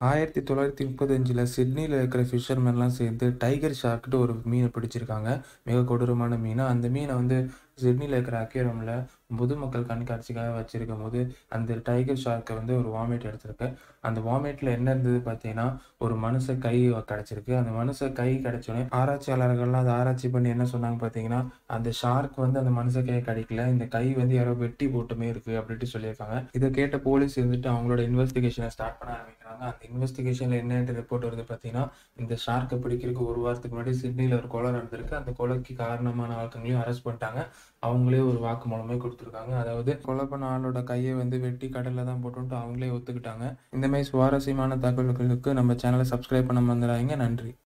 ஆயிரத்தி தொள்ளாயிரத்தி முப்பத்தஞ்சில் சிட்னியில் இருக்கிற ஃபிஷர்மேன்லாம் சேர்ந்து டைகர் ஷார்க்ட்டு ஒரு மீனை பிடிச்சிருக்காங்க மிக கொடூரமான மீன் அந்த மீனை வந்து சிட்னியில் இருக்கிற அக்வேரியமில் பொதுமக்கள் கண்காட்சிக்காக வச்சிருக்கும் போது அந்த டைகர் ஷார்க்கை வந்து ஒரு வாமிட் எடுத்திருக்கு அந்த வாமிட்டில் என்ன இருந்தது பார்த்தீங்கன்னா ஒரு மனுஷ கை கிடச்சிருக்கு அந்த மனுஷ கை கிடச்சோடனே ஆராய்ச்சியாளர்கள்லாம் அதை ஆராய்ச்சி பண்ணி என்ன சொன்னாங்க பார்த்தீங்கன்னா அந்த ஷார்க் வந்து அந்த மனுஷ கையை கடிக்கல இந்த கை வந்து யாரோ வெட்டி போட்டுமே இருக்குது அப்படின்ட்டு சொல்லியிருக்காங்க இதை கேட்ட போலீஸ் இருந்துட்டு அவங்களோட இன்வெஸ்டிகேஷனை ஸ்டார்ட் பண்ண ஆரம்பிக்கிறாங்க அந்த இன்வெஸ்டிகேஷனில் என்னென்ன ரிப்போர்ட் வருது பார்த்தீங்கன்னா இந்த ஷார்க்கை பிடிக்கிறதுக்கு ஒரு வாரத்துக்கு முன்னாடி சிட்னியில் ஒரு கொலை நடந்திருக்கு அந்த கொலைக்கு காரணமான ஆட்களையும் அரெஸ்ட் பண்ணிட்டாங்க அவங்களே ஒரு வாக்குமூலமே கொடுத்துருக்காங்க அதாவது கொலை பண்ண ஆளோட கையை வந்து வெட்டி கடலில் தான் போட்டுன்ட்டு அவங்களே ஒத்துக்கிட்டாங்க இந்த மாதிரி சுவாரஸ்யமான தகவல்களுக்கு நம்ம சேனலை சப்ஸ்கிரைப் பண்ண மறந்துடாதீங்க நன்றி